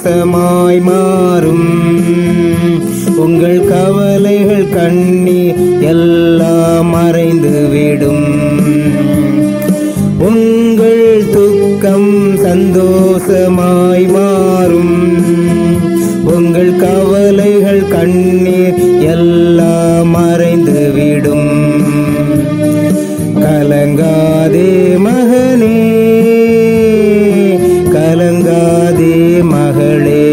சந்தோஷமாய் மாறும் உங்கள் கவலைகள் கண்ணீர் எல்லாம் மறைந்து விடும் உங்கள் துக்கம் சந்தோஷமாய் மாறும் உங்கள் கவலைகள் கண்ணீர் எல்லாம் மறைந்து விடும் கலங்காதே மகனே கலங்காதே மகளே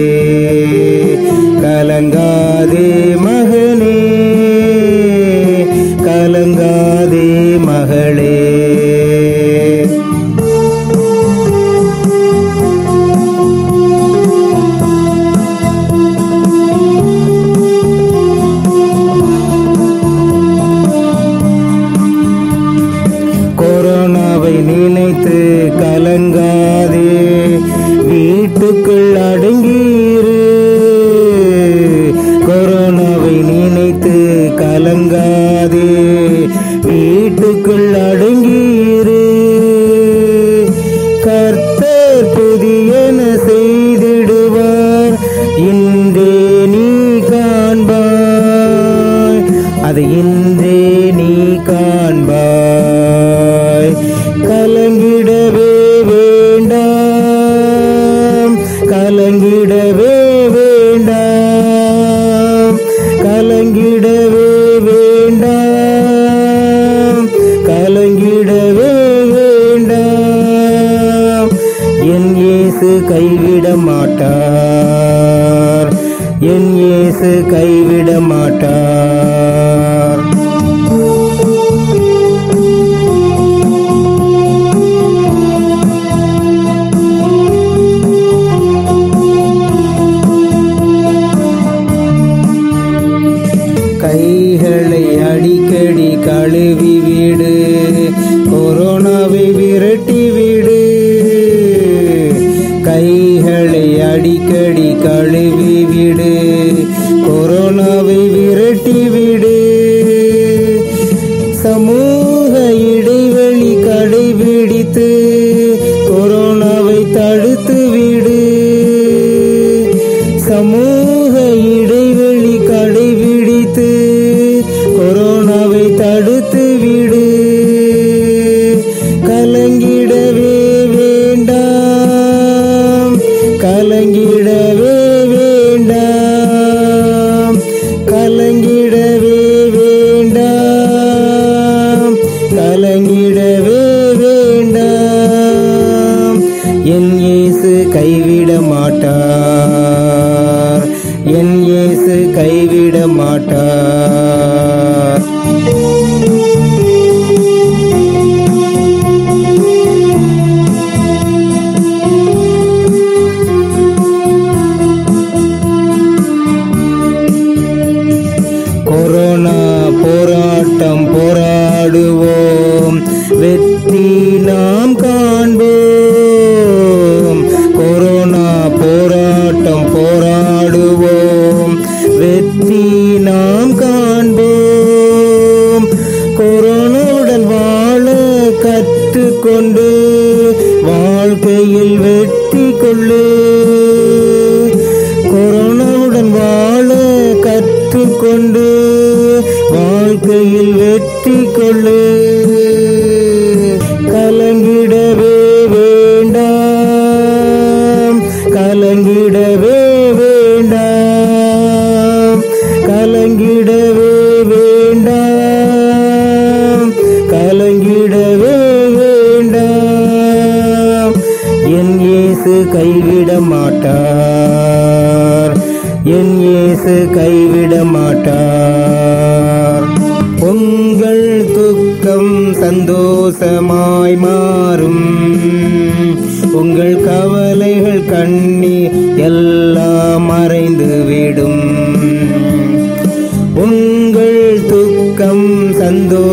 கலங்காதே மகனே கலங்காதே மகளே கொரோனாவை நினைத்து கலங்காதே வீட்டுக்குள் அடங்கியிரு கொரோனாவை நினைத்து கலங்காதே வீட்டுக்குள் அடங்கியிரு கர்த்தர் புதியன செய்திடுவார் இன்றே நீ காண்பாய் அதை இன்றே நீ காண்பாய் கலங்கிடவே வேண்டாம் கலங்கிடவே வேண்டாம் கலங்கிடவே வேண்டாம் கலங்கிடவே வேண்டாம் என் இயேசு கைவிட மாட்டார் என் இயேசு கைவிட மாட்டார் கைகளை அடிக்கடி கழுவி விடு கொரோனாவை விரட்டி விடு கைகளை அடிக்கடி கழுவி விடு கொரோனாவை விரட்டி விடு சமூக இடைவெளி கடைபிடித்து கொரோனாவை தடுத்து விடு சமூக இடைவெளி கடைபிடித்து கொரோனாவை தடுத்து விடு கலங்கிடவே வேண்டாம் கலங்கிடவே வேண்டாம் கலங்கிடவே வேண்டாம் கலங்கிடவே வேண்டாம் என் இயேசு கைவிட மாட்டார் என் இயேசு கைவிட மாட்டார் கொரோனா போராட்டம் போராடுவோம் வெற்றி நாம் காண்போம் கொரோனா போராட்டம் போராடுவோம் வெற்றி நாம் காண்போம் கொரோனாவுடன் வாழ கற்றுக்கொண்டு வாழ்க்கையில் வெற்றி கொள்ளு கொரோனாவுடன் வாழ கற்றுக்கொண்டு வாழ்க்கையில் வெற்றி கொள்ளு கலங்கிடவே வேண்டாம் கலங்கிடவே வேண்டாம் கலங்கிடவே வேண்டாம் கலங்கிடவே வேண்டாம் என் இயேசு கைவிட மாட்டார் என் இயேசு கைவிட மாட்டார் உங்கள் துக்கம் சந்தோஷமாய் மாறும் உங்கள் கவலைகள் கண்ணீர் எல்லாம் மறைந்து விடும் உங்கள் துக்கம்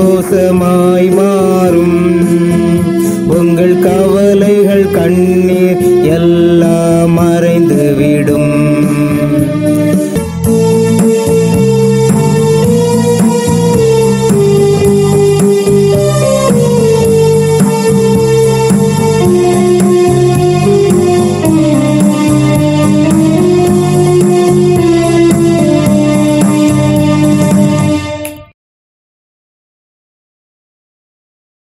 சந்தோஷமாய் மாறும் உங்கள் கவலைகள் கண்ணீர்